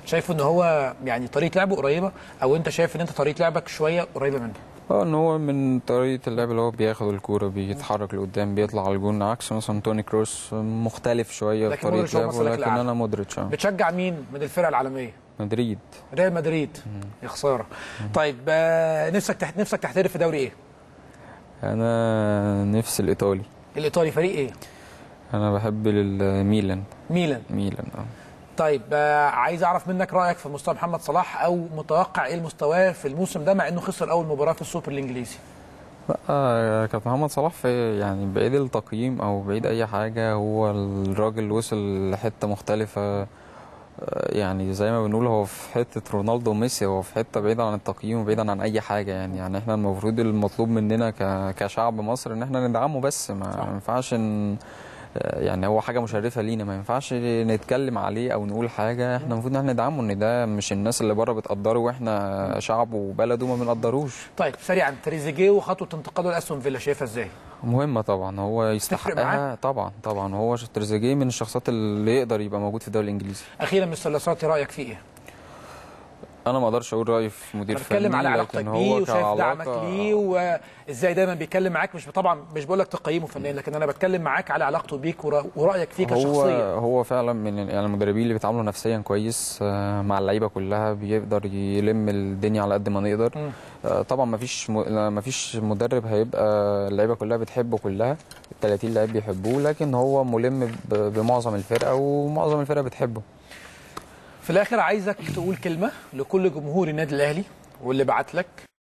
شايفه ان هو يعني طريقه لعبه قريبه او انت شايف ان انت طريقه لعبك شويه قريبه منه اه ان هو من طريقه اللعب اللي هو بياخد الكوره بيتحرك لقدام بيطلع على الجون عكس مثلا توني كروس مختلف شويه في لكن مودريتش طريقه هو لعبه مسلك لكن الأعلى. انا مودريتش اه بتشجع مين من الفرق العالميه مدريد ريال مدريد يا خساره طيب آه، نفسك تحت نفسك تحترف في دوري ايه انا نفس الايطالي الايطالي فريق ايه انا بحب الميلان ميلان ميلان اه طيب آه، عايز اعرف منك رايك في مستوى محمد صلاح او متوقع ايه المستوى في الموسم ده مع انه خسر اول مباراه في السوبر الانجليزي لا كابتن محمد صلاح في يعني بعيد التقييم او بعيد اي حاجه هو الراجل وصل لحته مختلفه آه، يعني زي ما بنقول هو في حته رونالدو وميسي هو في حته بعيده عن التقييم وبعيدا عن اي حاجه يعني يعني احنا المفروض المطلوب مننا ك- كشعب مصر ان احنا ندعمه بس ما صح. ينفعش ان آه، يعني هو حاجه مشرفه لينا ما ينفعش نتكلم عليه او نقول حاجه احنا المفروض ان احنا ندعمه ان ده مش الناس اللي بره بتقدره واحنا شعب وبلده ما بنقدروش طيب سريعا تريزيجيه وخطوه انتقاله لاستون فيلا شايفها ازاي مهمة طبعا هو معاه؟ يستحقها طبعا طبعا هو تريزيجيه من الشخصيات اللي يقدر يبقى موجود في الدوري الانجليزي اخيرا مستر لاسارتي رايك فيه ايه انا ما اقدرش اقول رايي في مدير انا فني بتكلم على علاقتك لكن بيه هو وشايف دعمك كعلاقة- ليه وازاي دايما بيتكلم معاك مش طبعا مش بقول لك تقييمه فنيا لكن انا بتكلم معاك على علاقته بيك ورا- ورايك فيه هو كشخصيه هو فعلا من يعني المدربين اللي بيتعاملوا نفسيا كويس آه، مع اللعيبه كلها بيقدر يلم الدنيا على قد ما نقدر مم. آه، طبعا ما فيش ما فيش مدرب هيبقى اللعيبه كلها بتحبه كلها ال 30 لعيب بيحبوه لكن هو ملم ب- بمعظم الفرقه ومعظم الفرقه بتحبه في الاخر عايزك تقول كلمه لكل جمهور النادي الاهلي واللي بعت لك